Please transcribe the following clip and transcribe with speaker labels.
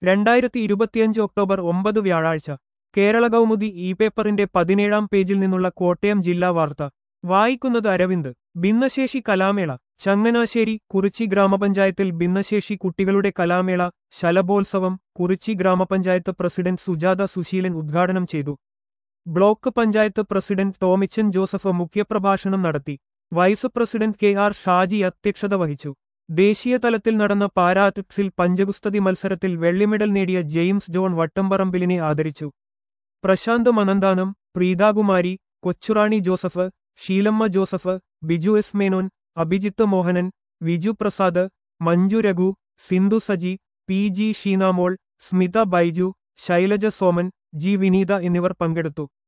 Speaker 1: രണ്ടായിരത്തി ഇരുപത്തിയഞ്ച് ഒക്ടോബർ ഒമ്പത് വ്യാഴാഴ്ച കേരള കൗമുദി ഇ പേപ്പറിന്റെ പതിനേഴാം പേജിൽ നിന്നുള്ള കോട്ടയം ജില്ലാ വാർത്ത വായിക്കുന്നത് അരവിന്ദ് ഭിന്നശേഷി കലാമേള ചങ്ങനാശ്ശേരി കുറിച്ചി ഗ്രാമപഞ്ചായത്തിൽ ഭിന്നശേഷി കുട്ടികളുടെ കലാമേള ശലഭോത്സവം കുറിച്ചി ഗ്രാമപഞ്ചായത്ത് പ്രസിഡന്റ് സുജാത സുശീലൻ ഉദ്ഘാടനം ചെയ്തു ബ്ലോക്ക് പഞ്ചായത്ത് പ്രസിഡന്റ് ടോമിച്ചൻ ജോസഫ് മുഖ്യപ്രഭാഷണം നടത്തി vice president K R Shaji അധ്യക്ഷത വഹിച്ചു ദേശീയ തലത്തിൽ നടന്ന പാരാഅത്ലറ്റിക്സിൽ പഞ്ചഗുസ്തതി മത്സരത്തിൽ വെള്ളിമെഡൽ നേടിയ ജെയിംസ് ജോൺ വട്ടംപറമ്പിലിനെ ആദരിച്ചു Prashanth Mananthanam Preethakumari Kochurani Joseph Sheelamma Joseph Biju S Menon Abhijith Mohanan Viju Prasad Manju Raghu Sindhu Saji P G Sheenamol Smitha Baiju Shailaja Soman G Vineetha എന്നിവർ പങ്കെടുത്തു